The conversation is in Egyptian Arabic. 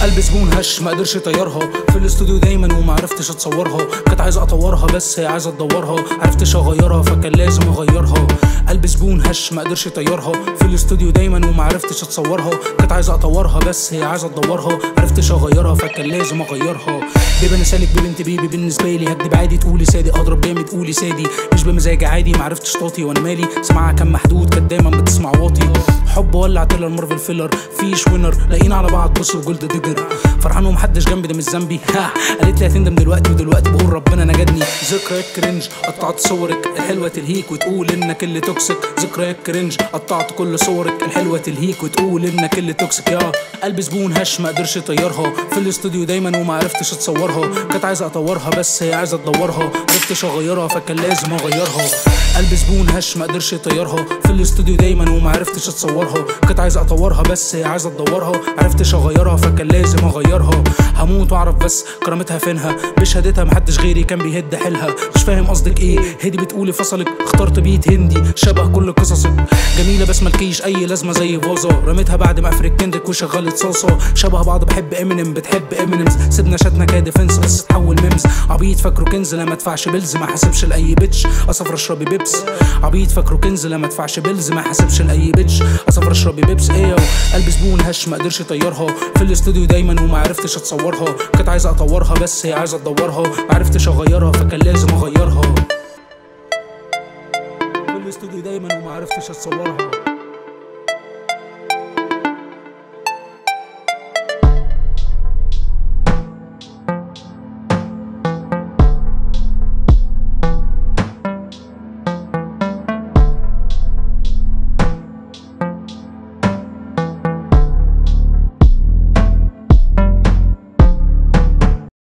قلب زبون هش ما قدرش يطيرها في الاستوديو دايما وما عرفتش اتصورها كانت عايزه اطورها بس هي عايزه تدورها عرفتش اغيرها فكان لازم اغيرها قلب زبون هش ما قدرش يطيرها في الاستوديو دايما وما عرفتش اتصورها كانت عايزه اطورها بس هي عايزه تدورها عرفتش اغيرها فكان لازم اغيرها بيبي انا سالك بيبي انت بيبي بالنسبه لي هكدب عادي تقولي سادي اضرب جامد قولي سادي مش بمزاجي عادي ما عرفتش طاطي وانا مالي سماعها كان محدود كانت دايما بتسمع واطي حب ولع تيلر مارفل فيلر فيش وينر لاقيين على بعض بص وجولد ديجر فرحان ومحدش جنبي ده مش ذنبي ها قالت لي هتندم دلوقتي ودلوقتي بقول ربنا نجدني ذكريات كرنج قطعت صورك الحلوه تلهيك وتقول انك اللي توكسيك ذكريات كرنج قطعت كل صورك الحلوه تلهيك وتقول انك اللي توكسيك يا قلب زبون هش ما قدرش يطيرها في الاستوديو دايما وما عرفتش اتصورها كانت عايزه اطورها بس هي عايزه تدورها عرفتش اغيرها فكان لازم اغيرها قلب زبون هش ما قدرش يطيرها في الاستوديو دايما وما عرفتش اتصورها كانت عايزه اطورها بس هي عايزه تدورها عرفتش اغيرها فكان لازم اغيرها هموت واعرف بس كرامتها فينها بشهادتها محدش غيري كان بيهد حيلها مش فاهم قصدك ايه هدي بتقولي فصلك اخترت بيت هندي شبه كل قصصك جميله بس ملكيش اي لازمه زي فازا رميتها بعد ما افرك كندريك وشغلت صلصه شبه بعض بحب امينيم بتحب امينيمز سيبنا شاتنا كديفنس بس تحول ميمز عبيط فاكره كنز لا ما ادفعش بيلز ما حاسبش لاي بيتش اصفر اشربي بيبس عبيط فاكره كنز لا ما ادفعش بيلز ما حاسبش لاي بيتش اصفر اشربي بيبس ايه قلب زبون هش ما قدرش يطيرها في الاستوديو دايما وما عرفتش اتصورها كانت عايزه اطورها بس هي عايزه تدورها ما عرفتش اغيرها فكان لازم اغيرها في الاستوديو دايما وما عرفتش اتصورها